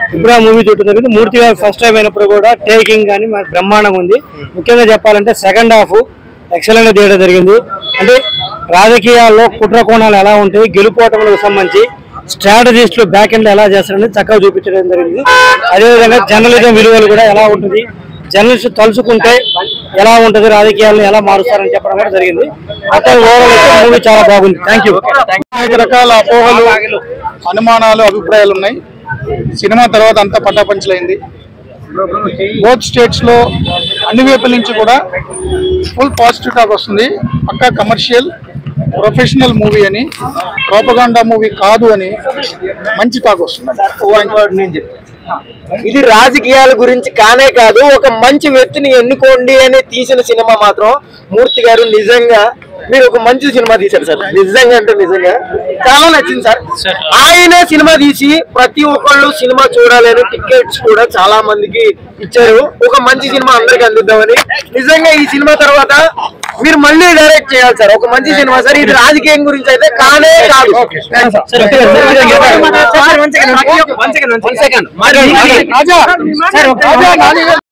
ఇప్పుడు ఆ మూవీ చూడటం జరిగింది మూర్తి గారు ఫస్ట్ టైం అయినప్పుడు కూడా టేకింగ్ కానీ మరి బ్రహ్మాండంగా ఉంది ముఖ్యంగా చెప్పాలంటే సెకండ్ హాఫ్ ఎక్సలెంట్ గా తీయడం జరిగింది అంటే రాజకీయాల్లో కుట్ర కోణాలు ఎలా ఉంటాయి గెలుపోవటంలకు సంబంధించి స్ట్రాటజిస్టులు బ్యాక్ ఎండ్ ఎలా చేస్తారని చక్కగా చూపించడం జరిగింది అదేవిధంగా జర్నలిజం విలువలు కూడా ఎలా ఉంటుంది జర్నలిస్ట్ తలుచుకుంటే ఎలా ఉంటుంది రాజకీయాలను ఎలా మారుస్తారని చెప్పడం కూడా జరిగింది మొత్తం ఓవరాల్ అయితే మూవీ చాలా బాగుంది థ్యాంక్ యూ అనేక రకాల అపోహలు అనుమానాలు అభిప్రాయాలు ఉన్నాయి సినిమా తర్వాత అంతా పటాపంచలైంది బోత్ స్టేట్స్ లో అన్ని వైపుల నుంచి కూడా ఫుల్ పాజిటివ్ టాక్ వస్తుంది పక్కా కమర్షియల్ ప్రొఫెషనల్ మూవీ అని ప్రోపగాండా మూవీ కాదు అని మంచి టాక్ వస్తుంది ఇది రాజకీయాల గురించి కానే కాదు ఒక మంచి వ్యక్తిని ఎన్నుకోండి అని తీసిన సినిమా మాత్రం మూర్తి గారు నిజంగా మీరు ఒక మంచి సినిమా తీశారు సార్ నిజంగా అంటే నిజంగా చాలా నచ్చింది సార్ ఆయన సినిమా తీసి ప్రతి ఒక్కళ్ళు సినిమా చూడాలని టికెట్స్ కూడా చాలా మందికి ఇచ్చారు ఒక మంచి సినిమా అందరికి అందిద్దామని నిజంగా ఈ సినిమా తర్వాత మీరు మళ్ళీ డైరెక్ట్ చేయాలి సార్ ఒక మంచి సినిమా సార్ ఇది రాజకీయం గురించి అయితే కానే కాదు sir, one second, one second. Raja Raja Nani